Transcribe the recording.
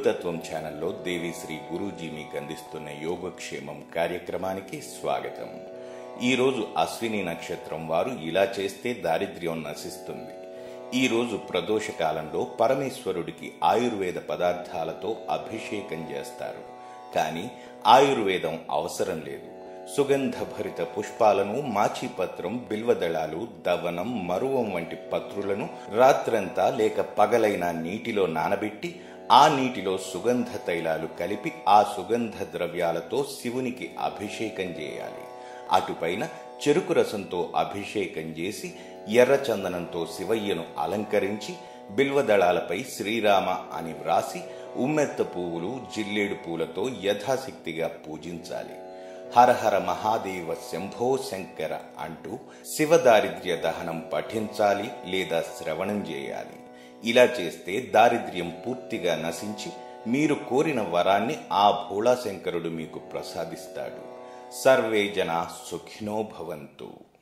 గురుతత్వం ఛానల్లో దేవిశ్రీ గురూజీ మీకు అందిస్తున్న యోగక్షేమం కార్యక్రమానికి స్వాగతం ఈరోజు అశ్విని నక్షత్రం వారు ఇలా చేస్తే దారిద్ర్యం నశిస్తుంది ఈ రోజు ప్రదోష కాలంలో పరమేశ్వరుడికి ఆయుర్వేద పదార్థాలతో అభిషేకం చేస్తారు కానీ ఆయుర్వేదం అవసరం లేదు సుగంధభరిత పుష్పాలను మాచిపత్రం బిల్వదళాలు దవనం మరువం వంటి పత్రులను రాత్రంతా లేక పగలైన నీటిలో నానబెట్టి ఆ నీటిలో సుగంధ తైలాలు కలిపి ఆ సుగంధ ద్రవ్యాలతో శివునికి అభిషేకం చేయాలి అటుపైన చెరుకు రసంతో అభిషేకం చేసి ఎర్ర చందనంతో శివయ్యను అలంకరించి బిల్వదళాలపై శ్రీరామ అని వ్రాసి ఉమ్మెత్త పువ్వులు జిల్లేడు పూలతో యథాశక్తిగా పూజించాలి హరహర మహాదేవ శంభో శంకర అంటూ శివ దారిద్ర్య దహనం పఠించాలి లేదా శ్రవణం చేయాలి ఇలా చేస్తే దారిద్ర్యం పూర్తిగా నశించి మీరు కోరిన వరాన్ని ఆ భోళాశంకరుడు మీకు ప్రసాదిస్తాడు సర్వే జనా సుఖినో భవంతు